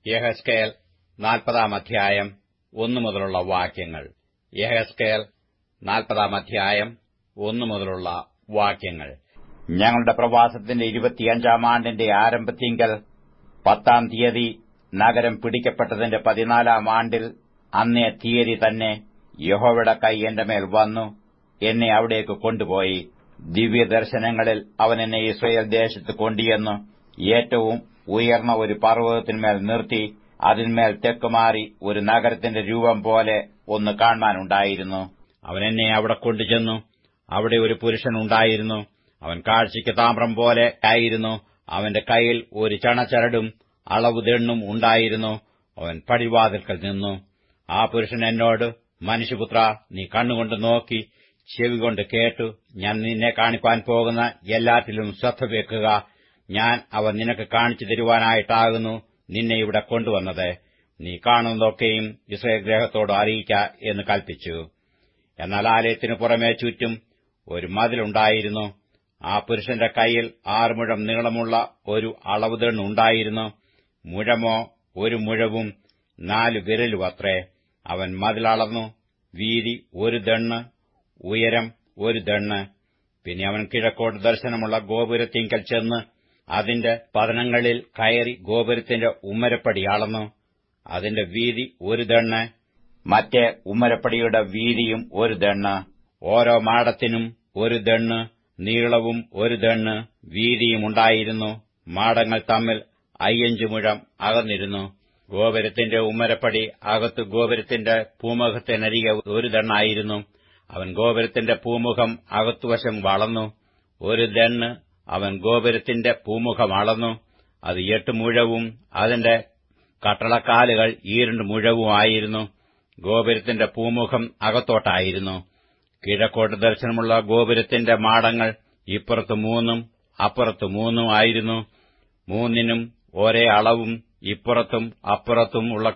യഹസ്കേൽ നാൽപ്പതാം അധ്യായം ഒന്നു മുതലുള്ള വാക്യങ്ങൾ യഹസ്കേൽ നാൽപ്പതാം അധ്യായം ഒന്നു മുതലുള്ള വാക്യങ്ങൾ ഞങ്ങളുടെ പ്രവാസത്തിന്റെ ഇരുപത്തിയഞ്ചാം ആണ്ടിന്റെ ആരംഭത്തിങ്കൽ പത്താം തീയതി നഗരം പിടിക്കപ്പെട്ടതിന്റെ പതിനാലാം ആണ്ടിൽ അന്നേ തീയതി തന്നെ യഹോവയുടെ കൈ എന്റെ മേൽ വന്നു എന്നെ അവിടേക്ക് കൊണ്ടുപോയി ദിവ്യദർശനങ്ങളിൽ അവൻ എന്നെ ഇസ്രയേൽ ദേശത്ത് കൊണ്ടുചെന്നു ഏറ്റവും ഉയർന്ന ഒരു പർവ്വതത്തിന്മേൽ നിർത്തി അതിന്മേൽ തെക്കുമാറി ഒരു നഗരത്തിന്റെ രൂപം പോലെ ഒന്ന് കാണാനുണ്ടായിരുന്നു അവൻ എന്നെ അവിടെ കൊണ്ടുചെന്നു അവിടെ ഒരു പുരുഷനുണ്ടായിരുന്നു അവൻ കാഴ്ചയ്ക്ക് താമ്രം പോലെ ആയിരുന്നു അവന്റെ കയ്യിൽ ഒരു ചണച്ചരടും അളവ് ദെണ്ണും ഉണ്ടായിരുന്നു അവൻ പടിവാതിൽക്കൽ നിന്നു ആ പുരുഷൻ എന്നോട് മനുഷ്യപുത്ര നീ കണ്ണുകൊണ്ട് നോക്കി ചെവികൊണ്ട് കേട്ടു ഞാൻ നിന്നെ കാണിപ്പാൻ പോകുന്ന എല്ലാറ്റിലും ശ്രദ്ധ വെക്കുക ഞാൻ അവ നിനക്ക് കാണിച്ചു തരുവാനായിട്ടാകുന്നു നിന്നെ ഇവിടെ കൊണ്ടുവന്നത് നീ കാണുന്നതൊക്കെയും ഇസ്രയേൽ ഗ്രഹത്തോട് അറിയിക്ക എന്ന് കൽപ്പിച്ചു എന്നാൽ ആലയത്തിനു പുറമേ ചുറ്റും ഒരു മതിലുണ്ടായിരുന്നു ആ പുരുഷന്റെ കൈയിൽ ആറുമുഴം നീളമുള്ള ഒരു അളവുതെണ്ണ് ഉണ്ടായിരുന്നു മുഴമോ ഒരു മുഴവും നാല് വിരലുമത്രേ അവൻ മതിലളന്നു വീതി ഒരു ദണ്ണ് ഉയരം ഒരു ദണ്ണ് പിന്നെ അവൻ കിഴക്കോട്ട് ദർശനമുള്ള ഗോപുരത്തിങ്കൽ ചെന്ന് അതിന്റെ പതനങ്ങളിൽ കയറി ഗോപുരത്തിന്റെ ഉമ്മരപ്പടി അളന്നു അതിന്റെ വീതി ഒരു ദണ്ണ് മറ്റേ ഉമ്മരപ്പടിയുടെ വീതിയും ഒരു ദണ്ണ് ഓരോ മാടത്തിനും ഒരു ദണ്ണ് നീളവും ഒരു ദണ്ണ് വീതിയും ഉണ്ടായിരുന്നു മാടങ്ങൾ തമ്മിൽ അയ്യഞ്ചു മുഴം അകന്നിരുന്നു ഗോപുരത്തിന്റെ ഉമ്മരപ്പടി അകത്ത് ഗോപുരത്തിന്റെ പൂമുഖത്തിനരികെ ഒരു ദണ്ണായിരുന്നു അവൻ ഗോപുരത്തിന്റെ പൂമുഖം അകത്തുവശം വളർന്നു ഒരു ദണ്ണ് അവൻ ഗോപുരത്തിന്റെ പൂമുഖം അളന്നു അത് എട്ട് മുഴവും അതിന്റെ കട്ടളക്കാലുകൾ ഈരണ്ട് മുഴവുമായിരുന്നു ഗോപുരത്തിന്റെ പൂമുഖം അകത്തോട്ടായിരുന്നു കിഴക്കോട്ട് ദർശനമുള്ള ഗോപുരത്തിന്റെ മാടങ്ങൾ ഇപ്പുറത്ത് മൂന്നും അപ്പുറത്ത് മൂന്നും ആയിരുന്നു മൂന്നിനും ഒരേ അളവും ഇപ്പുറത്തും അപ്പുറത്തും ഉള്ള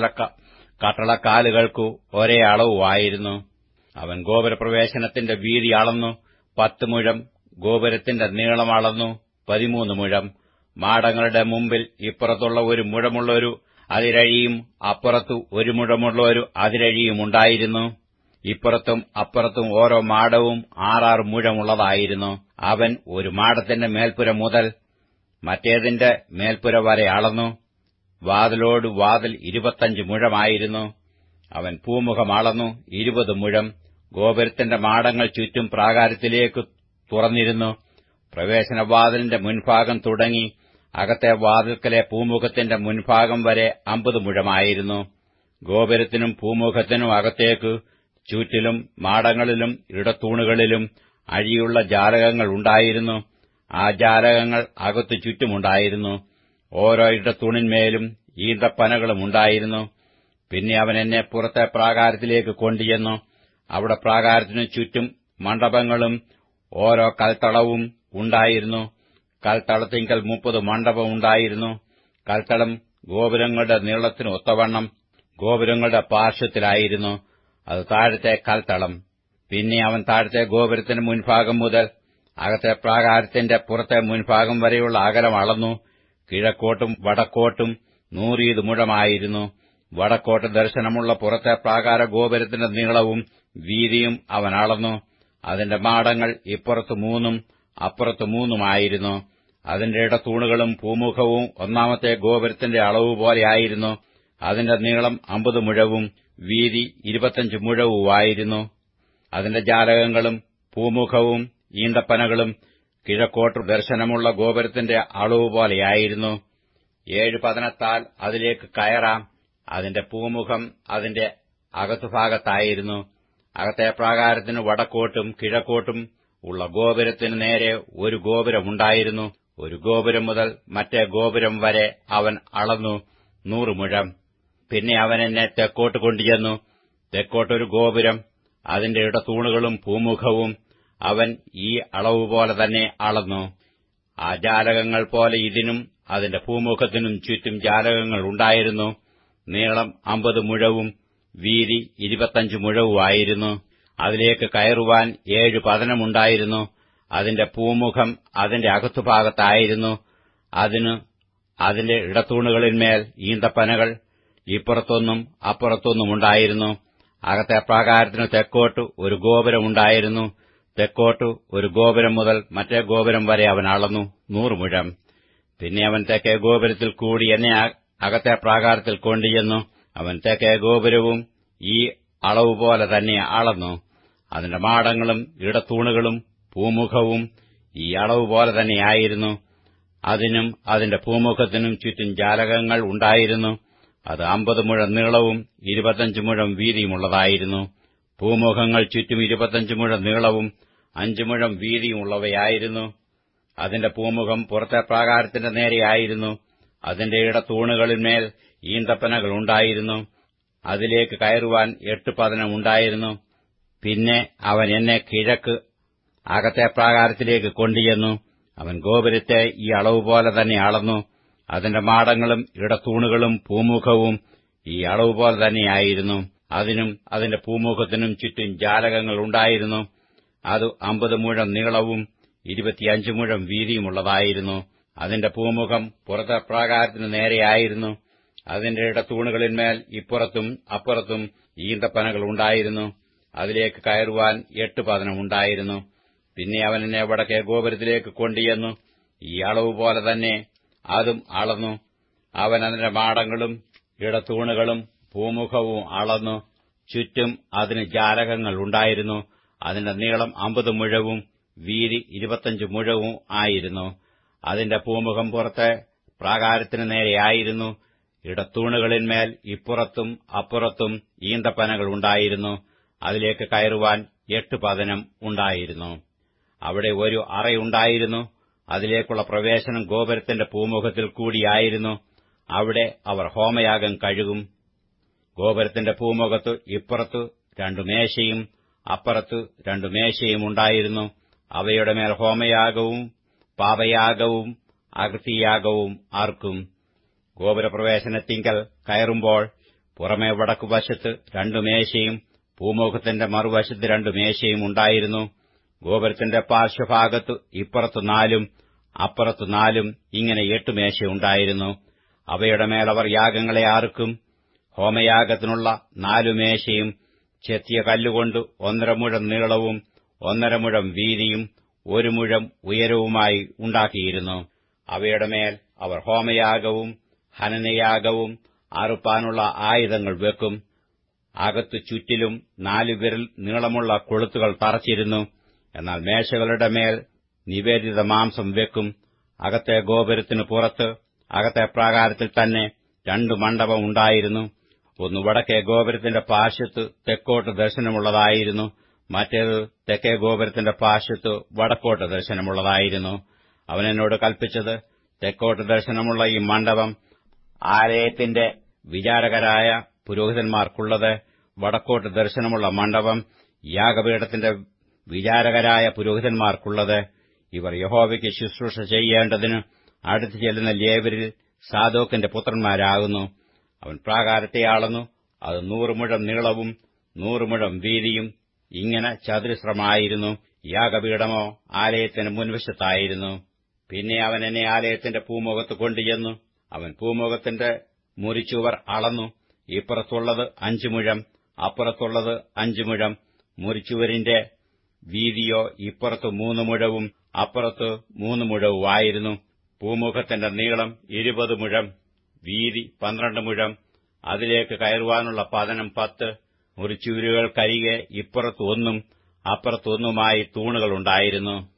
കട്ടളക്കാലുകൾക്കു ഒരേ അളവുമായിരുന്നു അവൻ ഗോപുരപ്രവേശനത്തിന്റെ വീതി അളന്നു പത്ത് മുഴം ഗോപുരത്തിന്റെ നീളം അളന്നു പതിമൂന്ന് മുഴം മാടങ്ങളുടെ മുമ്പിൽ ഇപ്പുറത്തുള്ള ഒരു മുഴമുള്ളൊരു അതിരഴിയും അപ്പുറത്തു ഒരു മുഴമുള്ള ഒരു അതിരഴിയും ഉണ്ടായിരുന്നു ഇപ്പുറത്തും അപ്പുറത്തും ഓരോ മാടവും ആറാറ് മുഴമുള്ളതായിരുന്നു അവൻ ഒരു മാടത്തിന്റെ മേൽപ്പുര മുതൽ മറ്റേതിന്റെ മേൽപ്പുര വരെ അളന്നു വാതിലോട് വാതിൽ ഇരുപത്തഞ്ച് മുഴമായിരുന്നു അവൻ പൂമുഖം അളന്നു ഇരുപത് മുഴം ഗോപുരത്തിന്റെ മാടങ്ങൾ ചുറ്റും പ്രാകാരത്തിലേക്ക് തുറന്നിരുന്നു പ്രവേശനവാതിലിന്റെ മുൻഭാഗം തുടങ്ങി അകത്തെ വാതിൽക്കലെ പൂമുഖത്തിന്റെ മുൻഭാഗം വരെ അമ്പത് മുഴമായിരുന്നു ഗോപുരത്തിനും പൂമുഖത്തിനും അകത്തേക്ക് ചുറ്റിലും മാടങ്ങളിലും ഇടത്തൂണുകളിലും അഴിയുള്ള ജാലകങ്ങൾ ഉണ്ടായിരുന്നു ആ ജാലകങ്ങൾ അകത്തു ചുറ്റുമുണ്ടായിരുന്നു ഓരോ ഇടത്തൂണിന്മേലും ഈന്തപ്പനകളും ഉണ്ടായിരുന്നു പിന്നെ അവൻ എന്നെ പുറത്തെ പ്രാകാരത്തിലേക്ക് കൊണ്ടുചെന്നു അവിടെ പ്രാകാരത്തിനു ചുറ്റും മണ്ഡപങ്ങളും ഓരോ കൽത്തളവും ഉണ്ടായിരുന്നു കൽത്തളത്തിങ്കൽ മുപ്പത് മണ്ഡപം ഉണ്ടായിരുന്നു കൽത്തളം ഗോപുരങ്ങളുടെ നീളത്തിന് ഒത്തവണ്ണം ഗോപുരങ്ങളുടെ പാർശ്വത്തിലായിരുന്നു അത് താഴത്തെ കൽത്തളം പിന്നെ അവൻ താഴത്തെ ഗോപുരത്തിന് മുൻഭാഗം മുതൽ അകത്തെ പ്രാകാരത്തിന്റെ പുറത്തെ മുൻഭാഗം വരെയുള്ള അകലം അളന്നു കിഴക്കോട്ടും വടക്കോട്ടും നൂറീത് മുഴമായിരുന്നു വടക്കോട്ട് ദർശനമുള്ള പുറത്തെ പ്രാകാര ഗോപുരത്തിന്റെ നീളവും വീതിയും അവൻ അളന്നു അതിന്റെ മാടങ്ങൾ ഇപ്പുറത്ത് മൂന്നും അപ്പുറത്ത് മൂന്നുമായിരുന്നു അതിന്റെ ഇടത്തൂണുകളും പൂമുഖവും ഒന്നാമത്തെ ഗോപുരത്തിന്റെ അളവ് പോലെയായിരുന്നു അതിന്റെ നീളം അമ്പത് മുഴവും വീതി ഇരുപത്തഞ്ച് മുഴവുമായിരുന്നു അതിന്റെ ജാലകങ്ങളും പൂമുഖവും ഈന്തപ്പനകളും കിഴക്കോട്ട് ദർശനമുള്ള ഗോപുരത്തിന്റെ അളവ് പോലെയായിരുന്നു ഏഴ് പതനത്താൽ അതിലേക്ക് കയറാം അതിന്റെ പൂമുഖം അതിന്റെ അകത്തുഭാഗത്തായിരുന്നു അകത്തെ പ്രാകാരത്തിന് വടക്കോട്ടും കിഴക്കോട്ടും ഉള്ള ഗോപുരത്തിന് നേരെ ഒരു ഗോപുരമുണ്ടായിരുന്നു ഒരു ഗോപുരം മുതൽ മറ്റേ ഗോപുരം വരെ അവൻ അളന്നു നൂറ് മുഴം പിന്നെ അവൻ എന്നെ തെക്കോട്ട് കൊണ്ടുചെന്നു തെക്കോട്ടൊരു ഗോപുരം അതിന്റെ ഇടത്തൂണുകളും പൂമുഖവും അവൻ ഈ അളവ് പോലെ തന്നെ അളന്നു ആ ജാലകങ്ങൾ പോലെ ഇതിനും അതിന്റെ പൂമുഖത്തിനും ചുറ്റും ജാലകങ്ങൾ ഉണ്ടായിരുന്നു നീളം അമ്പത് മുഴവും വീതി ഇരുപത്തഞ്ച് മുഴവുമായിരുന്നു അതിലേക്ക് കയറുവാൻ ഏഴ് പതനമുണ്ടായിരുന്നു അതിന്റെ പൂമുഖം അതിന്റെ അകത്തുഭാഗത്തായിരുന്നു അതിന് അതിന്റെ ഇടത്തൂണുകളിന്മേൽ ഈന്തപ്പനകൾ ഇപ്പുറത്തൊന്നും അപ്പുറത്തൊന്നും ഉണ്ടായിരുന്നു അകത്തെ പ്രാകാരത്തിനു തെക്കോട്ട് ഒരു ഗോപുരമുണ്ടായിരുന്നു തെക്കോട്ട് ഒരു ഗോപുരം മുതൽ മറ്റേ ഗോപുരം വരെ അവൻ അളന്നു നൂറ് മുഴം പിന്നെ അവൻ തെക്കേ ഗോപുരത്തിൽ കൂടി എന്നെ അകത്തെ പ്രാകാരത്തിൽ കൊണ്ടുചെന്നു അവൻ തെക്കേ ഗോപുരവും ഈ അളവ് പോലെ തന്നെ അളന്നു അതിന്റെ മാടങ്ങളും ഇടത്തൂണുകളും പൂമുഖവും ഈ അളവ് പോലെ തന്നെയായിരുന്നു അതിനും അതിന്റെ പൂമുഖത്തിനും ചുറ്റും ജാലകങ്ങൾ ഉണ്ടായിരുന്നു അത് അമ്പത് മുഴം നീളവും ഇരുപത്തഞ്ച് മുഴം വീതിയുമുള്ളതായിരുന്നു പൂമുഖങ്ങൾ ചുറ്റും ഇരുപത്തഞ്ച് മുഴം നീളവും അഞ്ചു മുഴം വീതിയുമുള്ളവയായിരുന്നു അതിന്റെ പൂമുഖം പുറത്തെ പ്രാകാരത്തിന്റെ നേരെയായിരുന്നു അതിന്റെ ഇടത്തൂണുകളിന്മേൽ ഈന്തപ്പനകൾ ഉണ്ടായിരുന്നു അതിലേക്ക് കയറുവാൻ എട്ട് പതനം ഉണ്ടായിരുന്നു പിന്നെ അവൻ എന്നെ കിഴക്ക് അകത്തെ പ്രാകാരത്തിലേക്ക് കൊണ്ടുചെന്നു അവൻ ഗോപുരത്തെ ഈ അളവ് പോലെ തന്നെ അളന്നു അതിന്റെ മാടങ്ങളും ഇടത്തൂണുകളും പൂമുഖവും ഈ അളവ് പോലെ തന്നെയായിരുന്നു അതിനും അതിന്റെ പൂമുഖത്തിനും ചുറ്റും ജാലകങ്ങൾ ഉണ്ടായിരുന്നു അത് അമ്പത് മുഴം നീളവും ഇരുപത്തിയഞ്ച് മുഴം വീതിയുമുള്ളതായിരുന്നു അതിന്റെ പൂമുഖം പുറത്തെ പ്രാകാരത്തിന് നേരെയായിരുന്നു അതിന്റെ ഇടത്തൂണുകളിന്മേൽ ഇപ്പുറത്തും അപ്പുറത്തും ഈന്തപ്പനകൾ ഉണ്ടായിരുന്നു അതിലേക്ക് കയറുവാൻ എട്ട് പതനം ഉണ്ടായിരുന്നു പിന്നെ അവൻ എന്നെ വടക്കേ ഗോപുരത്തിലേക്ക് കൊണ്ടുചെന്നു ഈ അളവ് പോലെ തന്നെ അതും അളന്നു അവൻ അതിന്റെ മാടങ്ങളും ഇടത്തൂണുകളും പൂമുഖവും അളന്നു ചുറ്റും അതിന് ജാലകങ്ങൾ ഉണ്ടായിരുന്നു അതിന്റെ നീളം അമ്പത് മുഴവും വീതി ഇരുപത്തഞ്ച് മുഴവും ആയിരുന്നു അതിന്റെ പൂമുഖം പുറത്തെ പ്രാകാരത്തിന് നേരെയായിരുന്നു ഇടത്തൂണുകളിന്മേൽ ഇപ്പുറത്തും അപ്പുറത്തും ഈന്തപ്പനകൾ ഉണ്ടായിരുന്നു അതിലേക്ക് കയറുവാൻ എട്ട് പതനം ഉണ്ടായിരുന്നു അവിടെ ഒരു അറയുണ്ടായിരുന്നു അതിലേക്കുള്ള പ്രവേശനം ഗോപുരത്തിന്റെ പൂമുഖത്തിൽ കൂടിയായിരുന്നു അവിടെ അവർ ഹോമയാഗം കഴുകും ഗോപുരത്തിന്റെ പൂമുഖത്ത് ഇപ്പുറത്തു രണ്ടു മേശയും അപ്പുറത്ത് രണ്ടു മേശയും ഉണ്ടായിരുന്നു അവയുടെ മേൽ ഹോമയാഗവും പാപയാഗവും അകൃതിയാഗവും ആർക്കും ഗോപുരപ്രവേശനത്തിങ്കൽ കയറുമ്പോൾ പുറമേ വടക്കുവശത്ത് രണ്ടു മേശയും പൂമുഖത്തിന്റെ മറുവശത്ത് രണ്ടു മേശയും ഉണ്ടായിരുന്നു ഗോപുരത്തിന്റെ പാർശ്വഭാഗത്ത് ഇപ്പുറത്ത് നാലും അപ്പുറത്ത് നാലും ഇങ്ങനെ എട്ട് മേശയുണ്ടായിരുന്നു അവയുടെ മേൽ അവർ യാഗങ്ങളെ ആർക്കും ഹോമയാഗത്തിനുള്ള നാലു മേശയും ചെത്തിയ കല്ലുകൊണ്ട് ഒന്നര മുഴം നീളവും ഒന്നര മുഴം വീതിയും ഒരു മുഴം ഉയരവുമായി ഉണ്ടാക്കിയിരുന്നു അവയുടെ മേൽ അവർ ഹോമയാഗവും ഹനനയാഗവും അറുപ്പാനുള്ള ആയുധങ്ങൾ വെക്കും അകത്തു ചുറ്റിലും നാലു വിരൽ നീളമുള്ള കൊളുത്തുകൾ തറച്ചിരുന്നു എന്നാൽ മേശകളുടെ മേൽ നിവേദിത മാംസം വെക്കും അകത്തെ ഗോപുരത്തിനു പുറത്ത് അകത്തെ പ്രാകാരത്തിൽ തന്നെ രണ്ടു മണ്ഡപം ഉണ്ടായിരുന്നു ഒന്ന് വടക്കേ ഗോപുരത്തിന്റെ പാർശ്വത്ത് തെക്കോട്ട് ദർശനമുള്ളതായിരുന്നു മറ്റേത് തെക്കേ ഗോപുരത്തിന്റെ പാർശ്വത്ത് വടക്കോട്ട് ദർശനമുള്ളതായിരുന്നു അവൻ എന്നോട് കൽപ്പിച്ചത് തെക്കോട്ട് ദർശനമുള്ള ഈ മണ്ഡപം ആലയത്തിന്റെ വിചാരകരായ പുരോഹിതന്മാർക്കുള്ളത് വടക്കോട്ട് ദർശനമുള്ള മണ്ഡപം യാഗപീഠത്തിന്റെ വിചാരകരായ പുരോഹിതന്മാർക്കുള്ളത് ഇവർ യഹോവയ്ക്ക് ശുശ്രൂഷ ചെയ്യേണ്ടതിന് അടുത്തു ചെല്ലുന്ന ലേവരിൽ സാദോക്കിന്റെ പുത്രന്മാരാകുന്നു അവൻ പ്രാകാരത്തെ അളന്നു അത് നൂറ് മുഴം നീളവും നൂറ് മുഴം വീതിയും ഇങ്ങനെ ചതുരശ്രമായിരുന്നു യാഗപീഠമോ ആലയത്തിന് മുൻവശത്തായിരുന്നു പിന്നെ അവൻ എന്നെ ആലയത്തിന്റെ പൂമുഖത്ത് കൊണ്ടുചെന്നു അവൻ പൂമുഖത്തിന്റെ മുറിച്ചുവർ അളന്നു ഇപ്പുറത്തുള്ളത് അഞ്ചു മുഴം അപ്പുറത്തുള്ളത് അഞ്ചു മുഴം മുറിച്ചുവരിന്റെ വീതിയോ ഇപ്പുറത്ത് മൂന്ന് മുഴവും അപ്പുറത്ത് മൂന്ന് മുഴവുമായിരുന്നു പൂമുഖത്തിന്റെ നീളം ഇരുപത് മുഴം വീതി പന്ത്രണ്ട് മുഴം അതിലേക്ക് കയറുവാനുള്ള പതനം പത്ത് മുറിച്ചുവരുകൾക്കരികെ ഇപ്പുറത്ത് ഒന്നും അപ്പുറത്തൊന്നുമായി തൂണുകളുണ്ടായിരുന്നു